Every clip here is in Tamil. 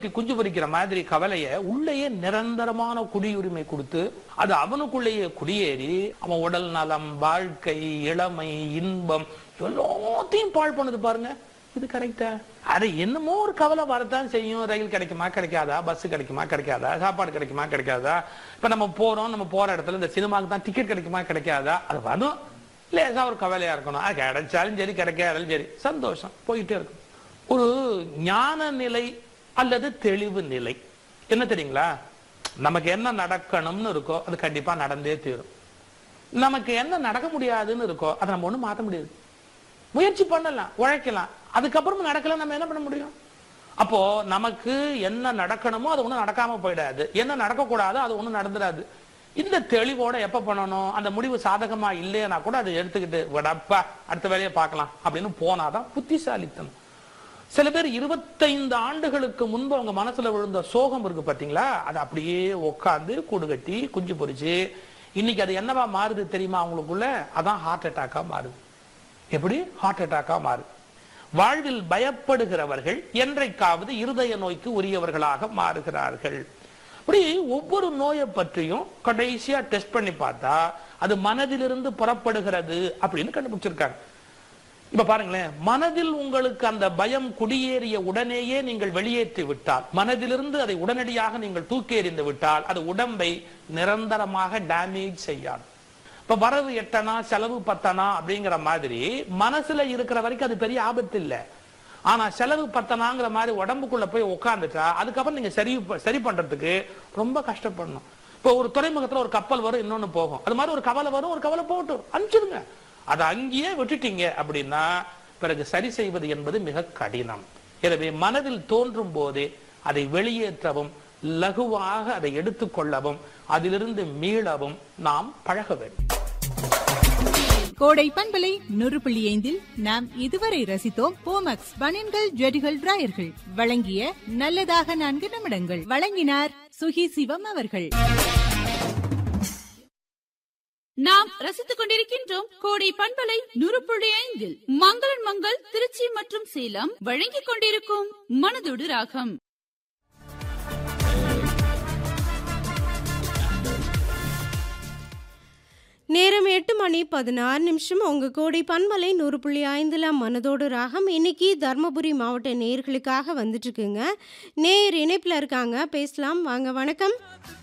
குஞ்சு பொரிக்கிற மாதிரி கவலைய உள்ளேயே நிரந்தரமான குடியுரிமை கொடுத்து அது அவனுக்குள்ளேயே குடியேறி அவன் உடல் நலம் வாழ்க்கை இளமை இன்பம் எல்லாத்தையும் பாழ் பண்ணுது பாருங்க இது கரெக்டா அது என்னமோ ஒரு கவலை வரத்தான் செய்யும் ரயில் கிடைக்குமா கிடைக்காதா பஸ் கிடைக்குமா கிடைக்காதா சாப்பாடு கிடைக்குமா கிடைக்காதா இப்ப நம்ம போறோம் நம்ம போற இடத்துல இந்த சினிமாவுக்கு தான் டிக்கெட் கிடைக்குமா கிடைக்காதா அது வரும் லேசா ஒரு கவலையா இருக்கணும் அது கிடைச்சாலும் சரி கிடைக்காதாலும் சரி சந்தோஷம் போயிட்டே இருக்கும் ஒரு ஞான நிலை அல்லது தெளிவு நிலை என்ன தெரியுங்களா நமக்கு என்ன நடக்கணும்னு இருக்கோ அது கண்டிப்பா நடந்தே தீரும் நமக்கு என்ன நடக்க முடியாதுன்னு இருக்கோ அதை நம்ம ஒண்ணும் மாத்த முடியாது முயற்சி பண்ணலாம் உழைக்கலாம் அதுக்கப்புறம் நடக்கல நம்ம என்ன பண்ண முடியும் அப்போ நமக்கு என்ன நடக்கணுமோ அது ஒண்ணும் நடக்காம போயிடாது என்ன நடக்க கூடாதோ அது ஒண்ணும் நடந்துடாது இந்த தெளிவோட எப்ப பண்ணணும் அந்த முடிவு சாதகமா இல்லையா கூட அதை எடுத்துக்கிட்டு விடப்பா அடுத்த வேலையை பார்க்கலாம் அப்படின்னு போனாதான் புத்திசாலித்தனம் சில பேர் இருபத்தைந்து ஆண்டுகளுக்கு முன்பு அவங்க மனசுல விழுந்த சோகம் இருக்கு பாத்தீங்களா அது அப்படியே உட்காந்து கூடு கட்டி குஞ்சு பொரிச்சு இன்னைக்கு அது என்னவா மாறுது தெரியுமா அவங்களுக்குள்ள அதான் ஹார்ட் அட்டாக்கா மாறுது எப்படி ஹார்ட் அட்டாக்கா மாறுது வாழ்வில் பயப்படுகிறவர்கள் என்றைக்காவது இருதய நோய்க்கு உரியவர்களாக மாறுகிறார்கள் அப்படி ஒவ்வொரு நோயை பற்றியும் கடைசியா டெஸ்ட் பண்ணி பார்த்தா அது மனதிலிருந்து புறப்படுகிறது அப்படின்னு கண்டுபிடிச்சிருக்காங்க இப்ப பாருங்களேன் மனதில் உங்களுக்கு அந்த பயம் குடியேறிய உடனேயே நீங்கள் வெளியேற்றி விட்டால் மனதிலிருந்து அதை உடனடியாக நீங்கள் தூக்கி எறிந்து விட்டால் அது உடம்பை நிரந்தரமாக டேமேஜ் செய்யாது இப்ப வரவு எட்டனா செலவு பத்தனா அப்படிங்கிற மாதிரி மனசுல இருக்கிற வரைக்கும் அது பெரிய ஆபத்து இல்ல ஆனா செலவு பத்தனாங்கிற மாதிரி உடம்புக்குள்ள போய் உட்காந்துட்டா அதுக்கப்புறம் நீங்க சரி ப- சரி பண்றதுக்கு ரொம்ப கஷ்டப்படணும் இப்போ ஒரு துறைமுகத்துல ஒரு கப்பல் வரும் இன்னொன்னு போகும் அது மாதிரி ஒரு கவலை வரும் ஒரு கவலை போகட்டும் அனுப்பிச்சிடுங்க அதை அங்கேயே விட்டுட்டீங்க அப்படின்னா பிறகு சரி செய்வது என்பது மிக கடினம் எனவே மனதில் தோன்றும் போதே அதை வெளியேற்றவும் லகுவாக அதை எடுத்துக்கொள்ளவும் அதிலிருந்து மீளவும் நாம் பழக வேண்டும் கோடை பண்பலை நூறு புள்ளி ஐந்தில் நாம் இதுவரை ரசித்தோம் போமக்ஸ் பனியன்கள் ஜெடிகள் டிராயர்கள் வழங்கிய நல்லதாக நான்கு நிமிடங்கள் வழங்கினார் சுகி சிவம் அவர்கள் நாம் ரசித்துக் கொண்டிருக்கின்றோம் கோடை பண்பலை நூறு புள்ளி ஐந்தில் மங்களன் மங்கள் திருச்சி மற்றும் சேலம் வழங்கிக் கொண்டிருக்கும் மனதோடு ராகம் நேரம் எட்டு மணி பதினாறு நிமிஷம் உங்க கோடி பண்பலை நூறு புள்ளி ஐந்துல மனதோடு ராகம் இன்னைக்கு தர்மபுரி மாவட்ட நேயர்களுக்காக வந்துட்டு இருக்குங்க நேயர் இணைப்புல இருக்காங்க பேசலாம் வாங்க வணக்கம்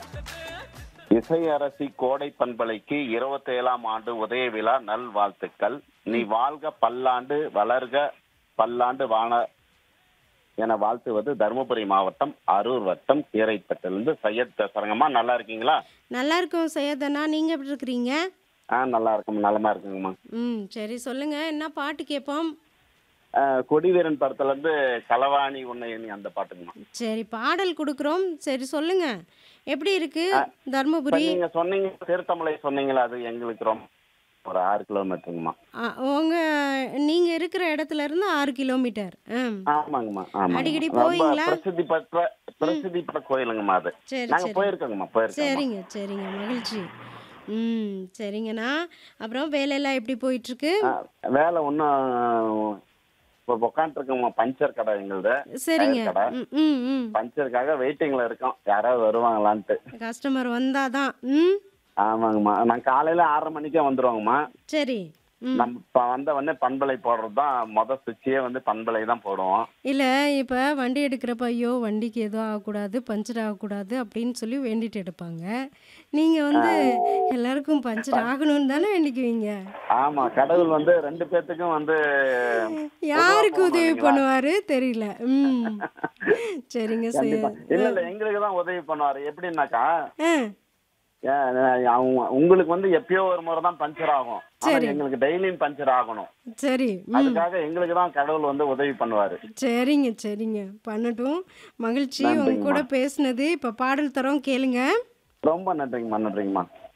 இசை அரசி கோடை பண்பலைக்கு இருபத்தேழாம் ஆண்டு உதய விழா நல்வாழ்த்துக்கள் நீ வாழ்க பல்லாண்டு வளர்க பல்லாண்டு வாழ என வாழ்த்துவது தருமபுரி மாவட்டம் அரூர் வட்டம் கீரைப்பட்டிலிருந்து சையத் பேசுறேங்கம்மா நல்லா இருக்கீங்களா நல்லா இருக்கோம் சையதனா நீங்க எப்படி இருக்கிறீங்க ஆ நல்லா இருக்கும் நலமா இருக்குங்கம்மா ம் சரி சொல்லுங்க என்ன பாட்டு கேட்போம் ஆ, கொடிவீரன் படத்துல இருந்து களவாணி உன்னை எண்ணி அந்த பாட்டுங்கம்மா சரி பாடல் கொடுக்குறோம் சரி சொல்லுங்க எப்படி இருக்கு இப்ப தர்மபுரி நீங்க சொன்னீங்க திருத்தமலை சொன்னீங்களா அது எங்களுக்கு ரொம்ப ஒரு ஆறு கிலோமீட்டருங்கம்மா ஆ, உங்க நீங்க இருக்கிற இடத்துல இருந்து ஆறு கிலோமீட்டர் ம் ஆமாங்கம்மா ஆமா அடிக்கடி ரொம்ப போவீங்களா? பிரசித்தி பெற்ற பிரசித்தி பெற்ற கோயிலுங்கம்மா அது சரி நாங்க சரி போயிருக்கோங்கம்மா போயிருக்கோம் சரிங்க சரிங்க மகிழ்ச்சி ம் சரிங்கண்ணா அப்புறம் வேலையெல்லாம் எப்படி போயிட்டு இருக்கு ஆ, வேலை ஒன்றும் இப்போ உட்காந்துருக்கோம்மா பஞ்சர் கடை எங்களுது சரிங்க டயர் கடை ம் ம் ம் பஞ்சருக்காக வெயிட்டிங்ல இருக்கோம் யாராவது வருவாங்களான்ட்டு கஸ்டமர் வந்தாதான் ம் ஆமாங்கம்மா நான் காலையில ஆறரை மணிக்கே வந்துருவோங்கம்மா சரி ம் நம்ம இப்ப வந்த உடனே பண்பலை போடுறது தான் மொதல் சுவிட்சே வந்து பண்பலை தான் போடுவோம் இல்லை இப்போ வண்டி எடுக்கிறப்ப ஐயோ வண்டிக்கு எதுவும் ஆகக்கூடாது பஞ்சர் ஆகக்கூடாது அப்படின்னு சொல்லி வேண்டிட்டு எடுப்பாங்க நீங்கள் வந்து எல்லாருக்கும் பஞ்சர் ஆகணும்னு தானே வேண்டிக்குவீங்க ஆமா கடவுள் வந்து ரெண்டு பேர்த்துக்கும் வந்து யாருக்கு உதவ உதவி போனாங்களா? பண்ணுவாரு தெரியல ம் சரிங்க சரி கண்டிப்பா இல்ல இல்ல எங்களுக்கு தான் உதவி பண்ணுவாரு எப்படின்னாக்கா ஆ ஏன், அவங்க உங்களுக்கு வந்து எப்பயோ ஒரு முறை தான் பஞ்சர் ஆகும் ஆனா சரி. எங்களுக்கு டெய்லியும் பஞ்சர் ஆகணும் சரி ம் அதுக்காக எங்களுக்கு தான் கடவுள் வந்து உதவி பண்ணுவாரு சரிங்க சரிங்க பண்ணட்டும் மகிழ்ச்சி உங்க நன்றிங்கம்மா. கூட பேசுனது இப்போ பாடல் தரோம் கேளுங்க ரொம்ப நன்றிங்கம்மா நன்றிங்கம்மா